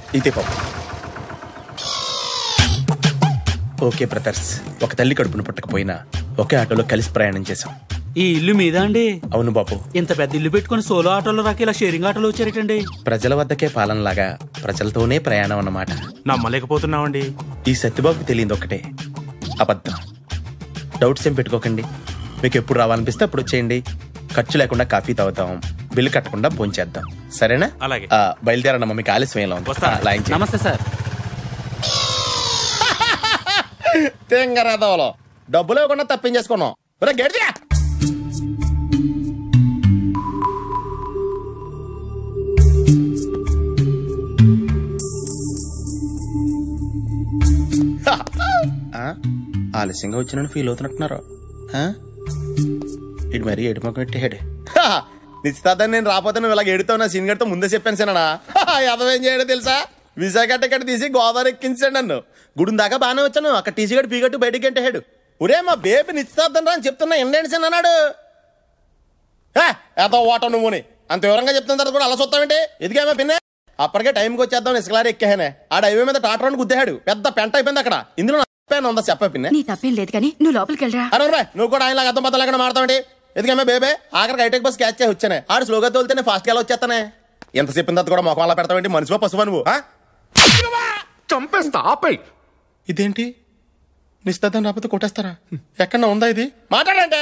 ఇదే పాపం okay brothers ఒక తల్లి కడుపున పుట్టకపోయినా ఒకే ఆటోలో కలిసి ప్రయాణం చేశాం ఈ ఇల్లు మీద అండి అవును బాబు ఇంత పెద్ద ఇల్లు పెట్టుకుని సోలో ఆటోలో రాక ఇలా షేరింగ్ ఆటోలో వచ్చారేటండి ప్రజల వద్దకే పాలనలాగా ప్రజలతోనే ప్రయాణం అన్నమాట నమ్మలేకపోతున్నామండి ఈ సత్యబాబుకి తెలియదు ఒకటే అబద్ధం డౌట్స్ ఏం పెట్టుకోకండి మీకు ఎప్పుడు రావాలనిపిస్తే అప్పుడు వచ్చేయండి ఖర్చు లేకుండా కాఫీ తాగుతాం బిల్లు కట్టకుండా భోంచేద్దాం సరేనా అలాగే. ఆ, బయలుదేరమ్మా మీకు ఆలస్యం ఎలా ఉంది వస్తాను. ఆ, లైన్ చేయండి. నమస్తే సార్ తెంగరాదవలో డబ్బులు ఇవ్వకుండా తప్పించేసుకున్నాం ఒరే, గేట్ తీయ్. ఆ? ఆలస్యంగా వచ్చినని ఫీల్ అవుతున్నట్టున్నారు ఆ? ఇటు మరి ఏడు మొక్క పెట్టాడు నిశ్చితార్థం నేను రాకపోతే నువ్వు ఇలా ఎడుతావు నా సీన్ గడితో ముందే చెప్పాను సినా అర్థం చేయడో తెలుసా విశాఖ టికెట్ తీసి గోదావరి ఎక్కించాడు నన్ను గుడి దాకా బాగానే వచ్చాను అక్కడ టీసీ గడు పీగట్టు బయటికి గంటేహాడు ఒరే మా బేబీ నిశ్చితార్థం రా అని చెప్తున్నా ఎండేంటి సిన్ అన్నాడు ఏదో ఓట నువ్వుని అంత వివరంగా చెప్తున్న తర్వాత కూడా అలా చూస్తావేంటి ఎదిగామా పిన్నే అప్పటికే టైంకి వచ్చేద్దాం ఇసుకలారి ఎక్కానే ఆడ హైవే మీద టాటర్ అని గుద్దేహాడు పెద్ద పెంట అయిపోయింది అక్కడ ఇందులో నా తప్పేనా ఉందా చెప్ప పిన్నే నీ తప్పేం లేదు కానీ నువ్వు లోపలికి వెళ్ళరా అరే రే నువ్వు కూడా ఆయన అర్థం బద్దలు ఎక్కడ మాడతావండి ఎందుకమ్మా బేబే ఆఖరికి హైటెక్ బస్ క్యాచ్ చేసి వచ్చానే ఆడు స్లోగా తోలితేనే ఫాస్ట్ గా వచ్చేస్తానే ఎంత చెప్పిన తర్వాత కూడా మొఖం అలా పెడతావేంటి మనిషివా పశువా నువ్వు ఆ? చంపేస్తా ఆపై ఇదేంటి నిశ్చితార్థం రాకపోతే కొట్టేస్తారా ఎక్కడ ఉందా ఇది మాట్లాడండి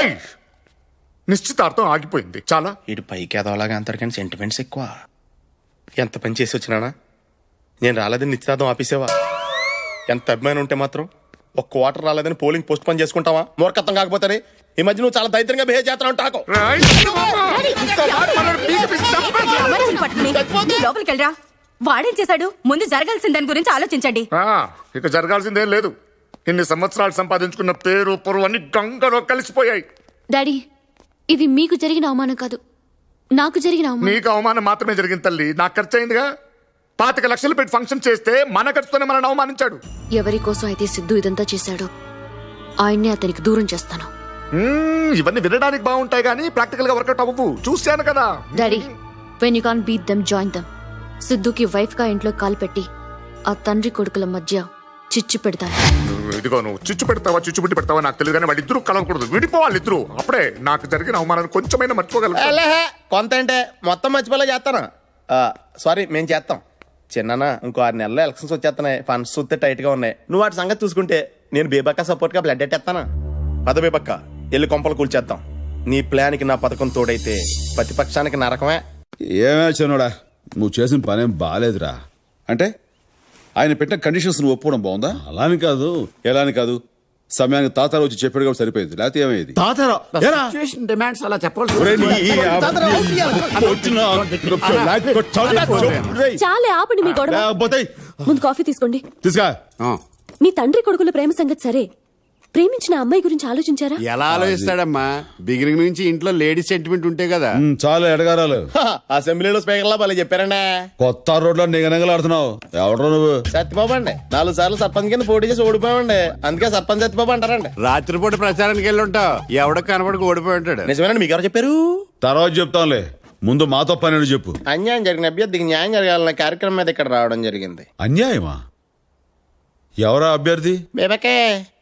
నిశ్చితార్థం ఆగిపోయింది చాలా ఇటు పైకి ఎదవలాగా అంటారు కానీ సెంటిమెంట్స్ ఎక్కువ ఎంత పని చేసి వచ్చినానా నేను రాలేదని నిశ్చితార్థం ఆపేసావా ఎంత అభిమానం ఉంటే మాత్రం ఒక్క వాటర్ రాలేదని పోలింగ్ పోస్ట్ పోన్ చేసుకుంటావా మూర్ఖత్వం కాకపోతే ఈ మధ్య నువ్వు చాలా దైత్యంగా బిహేవ్ చేస్తున్నావు టాకో రాయ్. ఇంకో మాట మాట్లాడు, పీకి పీకి చంపేస్తా. అమరుని పట్టుకుని నువ్వు లోపలికి వెళ్ళరా వాడేం చేశాడు ముందు జరగాల్సిన దాని గురించి ఆలోచించండి ఆ, ఇక జరగాల్సిందేం లేదు ఇన్ని సంవత్సరాలు సంపాదించుకున్న పేరు పొరువు అన్ని గంగలో కలిసిపోయాయి డాడీ ఇది మీకు జరిగిన అవమానం కాదు నాకు జరిగిన అవమానం నీకు అవమానం మాత్రమే జరిగింది తల్లి నాకు ఖర్చు అయిందిగా పాతిక లక్షలు పెట్టి ఫంక్షన్ చేస్తే మన ఖర్చుతోనే మనల్ని అవమానించాడు ఎవరి కోసం అయితే సిద్ధు ఇదంతా చేశాడో ఆయన్నే అతనికి దూరం చేస్తాను మ్మ్, ఇవన్నీ వినడానికి బాగుంటాయి కానీ ప్రాక్టికల్ గా వర్కౌట్ అవ్వవు చూశాను కదా daddy when you can beat them join them సిద్ధుకి వైఫ్ గా ఇంట్లో కాలు పెట్టి ఆ తండ్రి కొడుకుల మధ్య చిచ్చు పెడతాను నువ్వు ఇదిగో నువ్వు చిచ్చు పెడతావా చిచ్చు పెట్టి పెడతావా నాకు తెలియదు కానీ వాళ్ళిద్దరూ కలవకూడదు విడిపోవాలి ఇద్దరు అప్పుడే నాకు జరిగిన అవమానాన్ని కొంచెమైనా మర్చిపోగలను ఏలేహే, కొంత అంటే మొత్తం మర్చిపోలే చేస్తాను సారీ మేము చేస్తాం చిన్న ఇంకో ఆరు నెలల్లో ఎలక్షన్స్ వచ్చేస్తున్నాయి ఫండ్స్ చూస్తే టైట్ గా ఉన్నాయి నువ్వు వాటి సంగతి చూసుకుంటే నేను బేబక్క సపోర్ట్ గా బ్లడ్ ఎట్టేస్తాను పద బేబక్క ఎల్లు కొంపలు కూల్చేద్దాం నీ ప్లాన్ కి నా పథకం తోడైతే ప్రతిపక్షానికి నరకమే ఏమే చిన్నోడా నువ్వు చేసిన పనేం బాగాలేదురా అంటే ఆయన పెట్టిన కండిషన్స్ నువ్వు ఒప్పుకోవడం బాగుందా అలాని కాదు ఎలా అని కాదు సమయానికి తాతారు వచ్చి చెప్పాడు కాబట్టి సరిపోయింది లేకపోతే ఏమయ్యేది తాతారా ఏరా? డిమాండ్స్ అలా చెప్పాల్సి ఒరేయ్, నీ ఈ చాలే ఆపండి మీ గొడవ లేకపోతే ముందు కాఫీ తీసుకోండి తీసుకా మీ తండ్రి కొడుకుల ప్రేమ సంగతి సరే ప్రేమించిన అమ్మాయి గురించి ఆలోచించారా ఎలా ఆలోచిస్తాడమ్మా బిగినింగ్ నుంచి ఇంట్లో లేడీస్ సెంటిమెంట్ ఉంటే కదా ఉమ్, చాలా ఎడగారాలు హ, అసెంబ్లీలో స్పీకర్లా భలే చెప్పారండి కొత్త రోడ్లో నిగనగలాడుతున్నావు ఎవడో నువ్వు సత్యబాబు అండి నాలుగు సార్లు సర్పంచ్ కింద పోటీ చేసి ఓడిపోయామండి అందుకే సర్పంచ్ సత్యబాబు అంటారండి రాత్రిపూట ప్రచారానికి వెళ్ళి ఉంటావు ఎవడో కనబడికి ఓడిపోయి ఉంటాడు నిజమేనండి మీకు ఎవరు చెప్పారు తర్వాత చెప్తాంలే ముందు మాతో పని చెప్పు అన్యాయం జరిగిన అభ్యర్థికి న్యాయం జరగాలన్న కార్యక్రమం మీద ఇక్కడ రావడం జరిగింది అన్యాయమా ఎవరా అభ్యర్థి బేబకే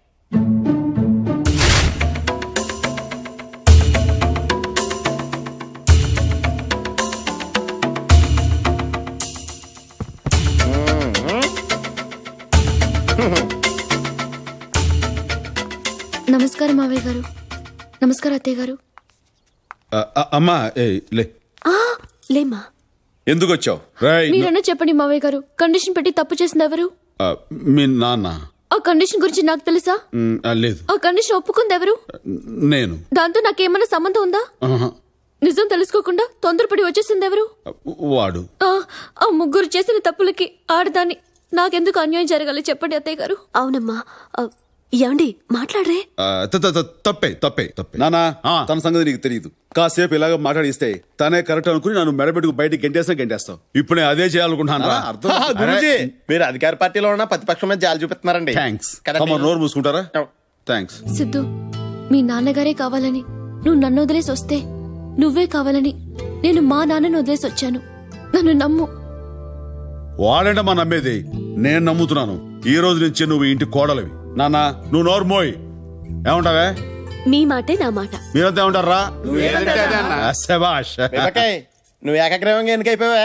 నమస్కారం మావయ్య గారు నమస్కారం అత్తయ్య గారు ఆ, ఆ, అమ్మా ఏ లే ఆ, లేమ్మా ఎందుకు వచ్చావు రాయ్ మీరన్నా చెప్పండి మావయ్య గారు కండిషన్ పెట్టి తప్పు చేసింది ఎవరు ఆ, మీ నాన్న ఆ కండిషన్ గురించి నాకు తెలుసా ఉమ్, ఆ, లేదు ఆ కండిషన్ ఒప్పుకుంది ఎవరు నేను దాంతో నాకేమన్నా సంబంధం ఉందా ఆహా, నిజం తెలుసుకోకుండా తొందరపడి వచ్చేసింది ఎవరు వాడు ఆ, ఆ ముగ్గురు చేసిన తప్పులకి ఆడదాన్ని నాకెందుకు అన్యాయం జరగాలి చెప్పండి అత్తయ్య గారు అవునమ్మా ఆ, ఏమండి మాట్లాడరే ఆ, త- త- త- తప్పే తప్పే తప్పే నానా తన సంగతి నీకు తెలియదు కాసేపు ఇలాగ మాట్లాడిస్తే తనే కరెక్ట్ అనుకుని నన్ను మెడబెట్టుకు బయటికి గెంటేస్తా గెంటేస్తావు ఇప్పుడు నేను అదే చేయాలనుకుంటున్నాను రా. హా, గురూజీ మీరు అధికార పార్టీలో ఉన్న ప్రతిపక్షం మీద జాలి చూపిస్తున్నారండి థ్యాంక్స్ కదండి? తమ నోరు మూసుకుంటారా థ్యాంక్స్ సిద్ధు మీ నాన్నగారే కావాలని నువ్వు నన్ను వదిలేసి వస్తే నువ్వే కావాలని నేను మా నాన్నను వదిలేసి వచ్చాను నన్ను నమ్ము వాడంటే మా నమ్మేది నేను నమ్ముతున్నాను ఈ రోజు నుంచి నువ్వు ఈ ఇంటి కోడలివి నాన్న నువ్వు నోరు మోయ్ ఏమంటావే మీ మాటే నా మాట మీరంతా ఏమంటారా ఏదంటే అదే అన్న శబాష్ బీమకాయ్ నువ్వు ఏకగ్రీవంగా ఎన్నికైపోయావా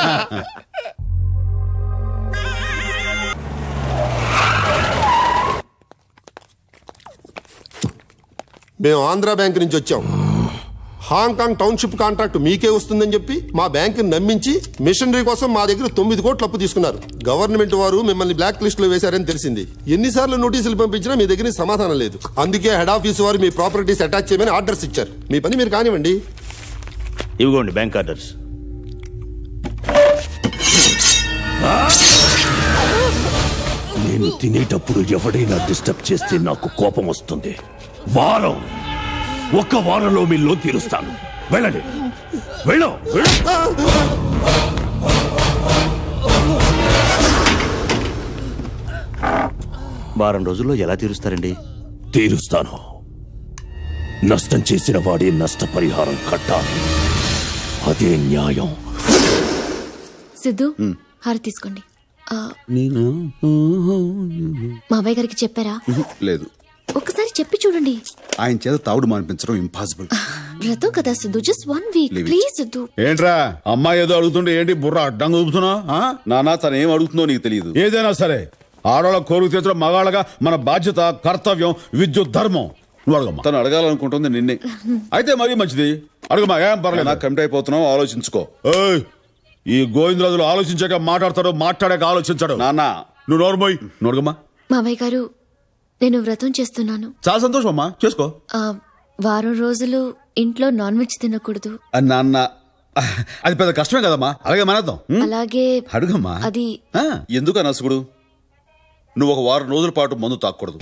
మేము ఆంధ్ర బ్యాంక్ నుంచి వచ్చాం హాంకాంగ్ టౌన్షిప్ కాంట్రాక్ట్ మీకే వస్తుందని చెప్పి మా బ్యాంక్ నమ్మించి మిషనరీ కోసం మా దగ్గర తొమ్మిది కోట్లు అప్పు తీసుకున్నారు గవర్నమెంట్ వారు మిమ్మల్ని బ్లాక్ లిస్ట్ లో వేశారని తెలిసింది ఎన్నిసార్లు నోటీసులు పంపించినా మీ దగ్గర నుంచి సమాధానం లేదు అందుకే హెడ్ ఆఫీస్ వారు మీ ప్రాపర్టీస్ అటాచ్ చేయమని ఆర్డర్స్ ఇచ్చారు మీ పని మీరు కానివ్వండి ఇవిగోండి బ్యాంక్ ఆర్డర్స్ నేను తినేటప్పుడు ఎవడైనా డిస్టర్బ్ చేస్తే నాకు కోపం వస్తుంది వారం ఒక్క వారంలో మీ లోన్ తీరుస్తాను వెళ్ళండి వెళ్ళు వెళ్ళు. వారం రోజుల్లో ఎలా తీరుస్తారండి తీరుస్తాను నష్టం చేసిన వాడి నష్టపరిహారం కట్టాలి అదే న్యాయం సిద్ధు హారతి తీసుకోండి ఆ, నేను మావయ్య గారికి చెప్పారా లేదు ఒకసారి చెప్పి చూడండి ఆయన చేత తావుడు మానిపించడం ఇంపాసిబుల్ వ్రతం కదా Siddhu just one week Leave it. Please Siddhu ఏంట్రా అమ్మాయి ఏదో అడుగుతుంటే ఏంటి బుర్ర అడ్డంగా ఊపుతున్నా నానా తను ఏం అడుగుతుందో నీకు తెలియదు ఏదైనా సరే ఆడవాళ్ళ కోరిక తీర్చడం మగాళ్ళగా మన బాధ్యత కర్తవ్యం విద్యుత్ ధర్మం నువ్వు అడగమ్మా తను అడగాలనుకుంటుంది నిన్నే అయితే మరీ మంచిది అడగమ్మా ఏం పర్లేదు నాకు కమిట్ అయిపోతున్నావు ఆలోచించుకో ఏయ్, ఈ గోవిందరాజులు ఆలోచించాక మాట్లాడతాడు మాట్లాడాక ఆలోచించాడు నాన్న నువ్వు నోరుమోయ్ నువ్వు అడగమ్మా మావయ్య గారు నేను వ్రతం చేస్తున్నాను చాలా సంతోషం అమ్మా చేసుకో ఆ, వారం రోజులు ఇంట్లో నాన్ వెజ్ తినకూడదు ఆ, నాన్న అది పెద్ద కష్టమే కదమ్మా అలాగే మానేద్దాం ఉం? అలాగే అడుగమ్మా అది ఆ, ఎందుకు అనసుగుడు నువ్వు ఒక వారం రోజుల పాటు మందు తాకూడదు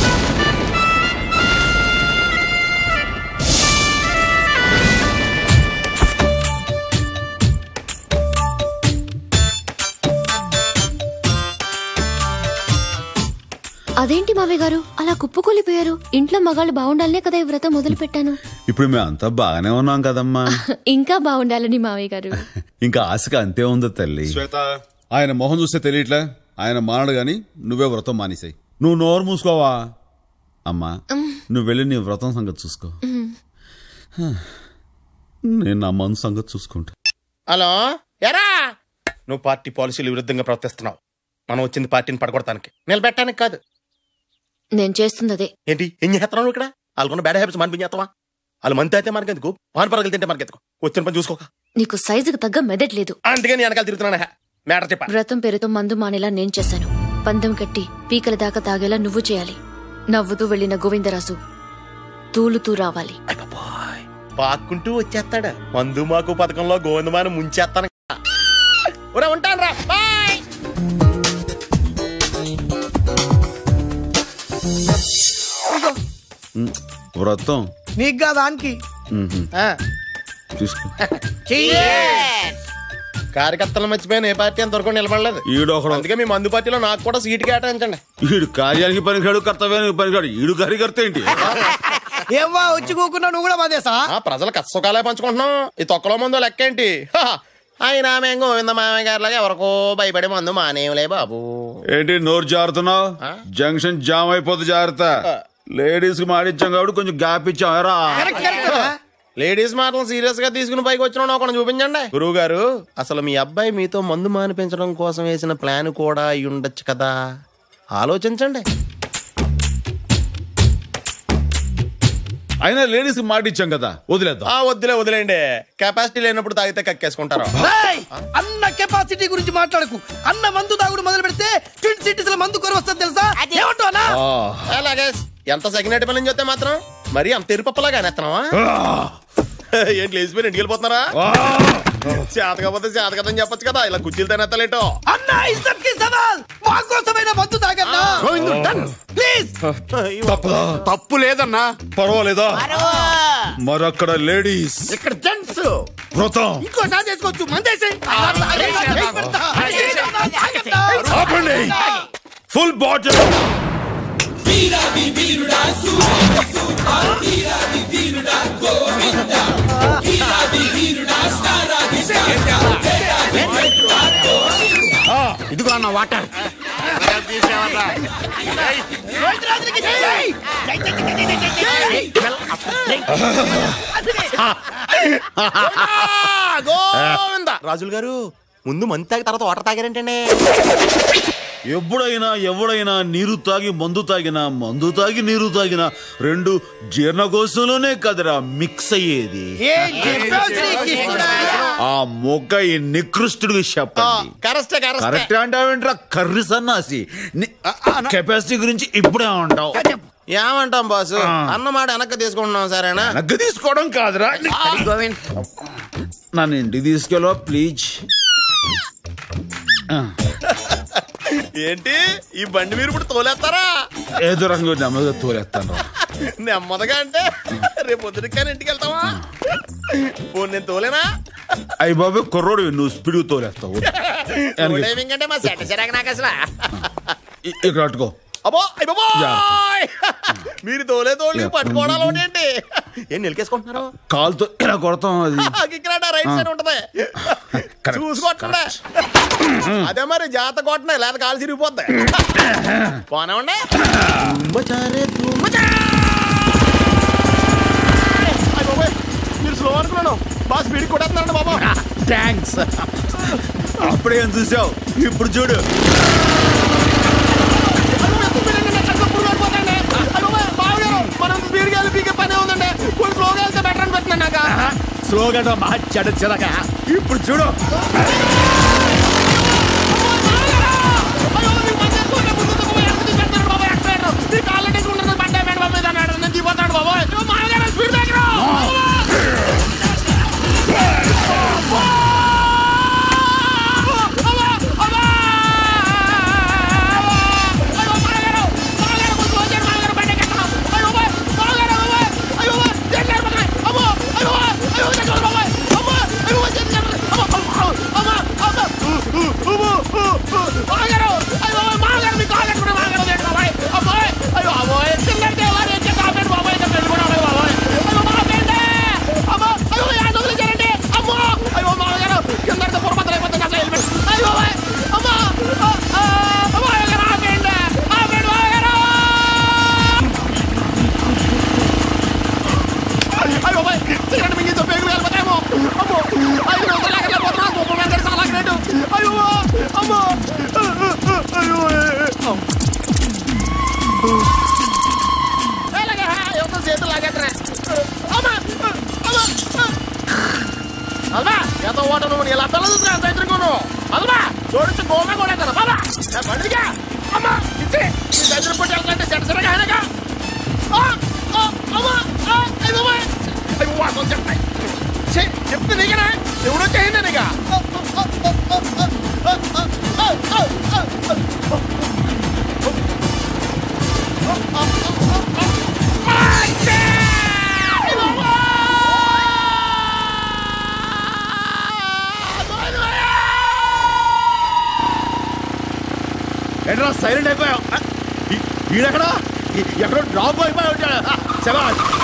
అదేంటి మావయ్య గారు అలా కుప్పకూలిపోయారు ఇంట్లో మగాళ్ళు బాగుండాలనే కదా ఈ వ్రతం మొదలు పెట్టాను ఇప్పుడు మేమంతా బాగానే ఉన్నాం కదమ్మా ఇంకా బాగుండాలని మావయ్య గారు ఇంకా ఆశగా అంతే ఉందో తల్లి శ్వేత ఆయన మొహం చూస్తే తెలియట్లే ఆయన మానడు గాని నువ్వే వ్రతం మానేసాయి నువ్వు నోరు మూసుకోవా అమ్మా నువ్వు వెళ్ళి నీ వ్రతం సంగతి చూసుకో నేను నా మనసు సంగతి చూసుకుంటా హలో ఎరా నువ్వు పార్టీ పాలసీలు విరుద్ధంగా ప్రవర్తిస్తున్నావు మనం వచ్చింది పార్టీని పడగొడటానికి నిలబెట్టడానికి కాదు నేను చేస్తుంది అదే ఏంటి ఏం చేస్తున్నావు ఇక్కడ వాళ్ళకున్న బ్యాడ్ హ్యాబిట్స్ మానిపించేస్తావా వాళ్ళు మంత్ అయితే మనకెందుకు పాన్ పరగలు తింటే మనకెందుకు వచ్చిన పని చూసుకోక నీకు సైజుకు తగ్గ మెదట్లేదు అందుకే నేను వెనకాల తిరుగుతున్నా మ్యాటర్ చెప్పా వ్రతం పేరుతో మందు మానేలా నేను చేశాను పందెం కట్టి పీకల దాకా తాగేలా నువ్వు చేయాలి నవ్వుతూ వెళ్లిన గోవిందరాజు తూలుతూ రావాలి పాక్కుంటూ వచ్చేస్తాడు మందు మాకు పథకంలో గోవిందమాని ముంచేస్తాను ఒరే ఉంటాను రా బాయ్ వ్రతం నీకు కాదు ఆన్కి తీసుకో కార్యకర్తలు మర్చిపోయిన ఏ పార్టీ అంతవరకు నిలబడలేదు ఈడొకడు అందుకే మీ మందు పార్టీలో నాకు కూడా సీటు కేటాయించండి ఈడు కార్యానికి పనికాడు కర్తవ్యానికి పనికాడు ఈడు కార్యకర్త ఏంటి ఏవ్వా వచ్చి కూకున్నా నువ్వు కూడా మాదేసా ఆ ప్రజలు కష్టసుఖాలే పంచుకుంటున్నాం ఈ తొక్కలో మందు లెక్క ఏంటి హా, ఆయన మేము గోవింద మామయ్య గారిలాగా ఎవరికో భయపడే మందు మానేవులే బాబు ఏంటి నోరు జారుతున్నావు జంక్షన్ జామ్ అయిపోతే జాగ్రత్త లేడీస్ కి మాడిచ్చాం కాబట్టి కొంచెం గ్యాప్ ఇచ్చాం ఎరా లేడీస్ మాటలు సీరియస్ గా తీసుకుని పైకి వచ్చిన ఒకటి చూపించండి గురువు గారు అసలు మీ అబ్బాయి మీతో మందు మానిపించడం కోసం వేసిన ప్లాన్ కూడా అయి ఉండొచ్చు కదా ఆలోచించండి అయినా లేడీస్ కి మాటిచ్చాం కదా వదిలేద్దాం ఆ వద్దులే వదిలేండి కెపాసిటీ లేనప్పుడు తాగితే కక్కేసుకుంటారు ఏయ్! అన్న కెపాసిటీ గురించి మాట్లాడకు అన్న మందు తాగుడు మొదలు పెడితే ట్విన్ సిటీస్ లో మందు కొర వస్తుంది తెలుసా ఏమంటావు అన్నా అలాగే ఎంత సెకండ్ పని చూస్తే మాత్రం మరి అంత ఎరుపప్పలాగా అనేస్తున్నావా ఏంటి లేచిపోయి ఇంటికి వెళ్ళిపోతున్నారా చేత కాకపోతే చేత కదని చెప్పొచ్చు కదా ఇలా కుర్చీలు తినేత్తలేటో అన్న ఇజ్జత్ కి సవాల్ మా కోసమైనా మందు తాగన్నా ప్లీజ్ తప్పదా తప్పు లేదన్నా పర్వాలేదా మరక్కడ లేడీస్ ఇక్కడ జెంట్స్ వ్రతం ఇంకోసారి చేసుకోవచ్చు మందేసి ఆపండి ఫుల్ బాటిల్ ఇదిగో అన్న వాటర్ గోవిందరాజులకి జై! జై, జై, జై, జై, జై, జై, జై! గోవింద రాజులు గారు ముందు మంది తాగి తర్వాత వాటర్ తాగారంటండి ఎప్పుడైనా ఎవడైనా నీరు తాగి మందు తాగినా మందు తాగి నీరు తాగినా రెండు జీర్ణకోశంలోనే కదరా మిక్స్ అయ్యేది ఏం చెప్పావు శ్రీకృష్ణుడా? ఆ మొగ్గ ఈ నికృష్టుడికి చెప్పండి కరెస్టే కరెస్టే కరెక్ట్ అంటావేంట్రా కర్రి సన్నాసి కెపాసిటీ గురించి ఇప్పుడే ఉంటావు ఏమంటాం బాసు ఆ. అన్నమాట వెనక్కి తీసుకుంటున్నాం సరేనా వెనక్కి తీసుకోవడం కాదురా గోవింద్ నన్ను ఇంటికి తీసుకెళ్ళవా ప్లీజ్ ఏంటి ఈ బండి మీరు ఇప్పుడు తోలేస్తారా ఏదో రంగు నెమ్మదిగా తోలేస్తాను నెమ్మదిగా అంటే రేపు పొద్దున ఇంటికి వెళ్తావా పోనీ నేను తోలేనా అయ్యి బాబు కుర్రోడు నువ్వు స్పీడ్ తోలేస్తావు వెనక్కి. టైమింగ్ అంటే మా సెట్ చిరాక నాకు అసలు ఇ- ఇక్కడ పట్టుకో అబ్బో అయ్య బాబోయ్! జాగ్రత్త. మీరు తోలే తోలి పట్టుకోవడాలు ఒకటి ఏంటి ఏం నిలికేసుకుంటున్నారు కాలుతో ఇలా కొడతాం అది ఇక్కడ రైట్ సైడ్ ఉంటది Correct, చూసుకోండి అదే మరి జాత కొట్టినా లేదా కాలు సిరిగిపోద్ది పోనివ్వండి తుమ్మచారే తుమ్మచా! అయ్ బాబోయ్, మీరు స్లో అనుకున్నాను బాగా స్పీడ్ కొట్టేస్తున్నారండి బాబా థ్యాంక్స్ అప్పుడే ఏం చూసావు ఇప్పుడు చూడు మనం స్పీడ్గా వెళ్ళి పీకే పనే ఉందండి కొంచెం స్లోగా వెళ్తే బెటర్ అనిపిస్తుంది నాకు స్లోగా మా చెడ చిరక ఇప్పుడు చూడు అల్వా ఎంత ఓట నువ్వు ఇలా పిల్లలు చూసుకున్నా ఎంత ఎదురుకోను అల్వా చూడొచ్చు గోమే కూడా బాబా బండిగా అమ్మా ఇచ్చి నీ దగ్గర పుట్టి వెళ్తుంటే చెడ్డ చెడ్డగా ఆయనగా అమ్మా అయ్యి బాబాయ్ అయ్యి వాసం చెప్తాయి చెప్తే నీకనా ఎవడో చేయండి నీగా ఎట్లా సైలెంట్ అయిపోయావు ఈడెక్కడా ఎక్కడో డ్రాప్ అయిపోయి ఉంటాడు శబాష్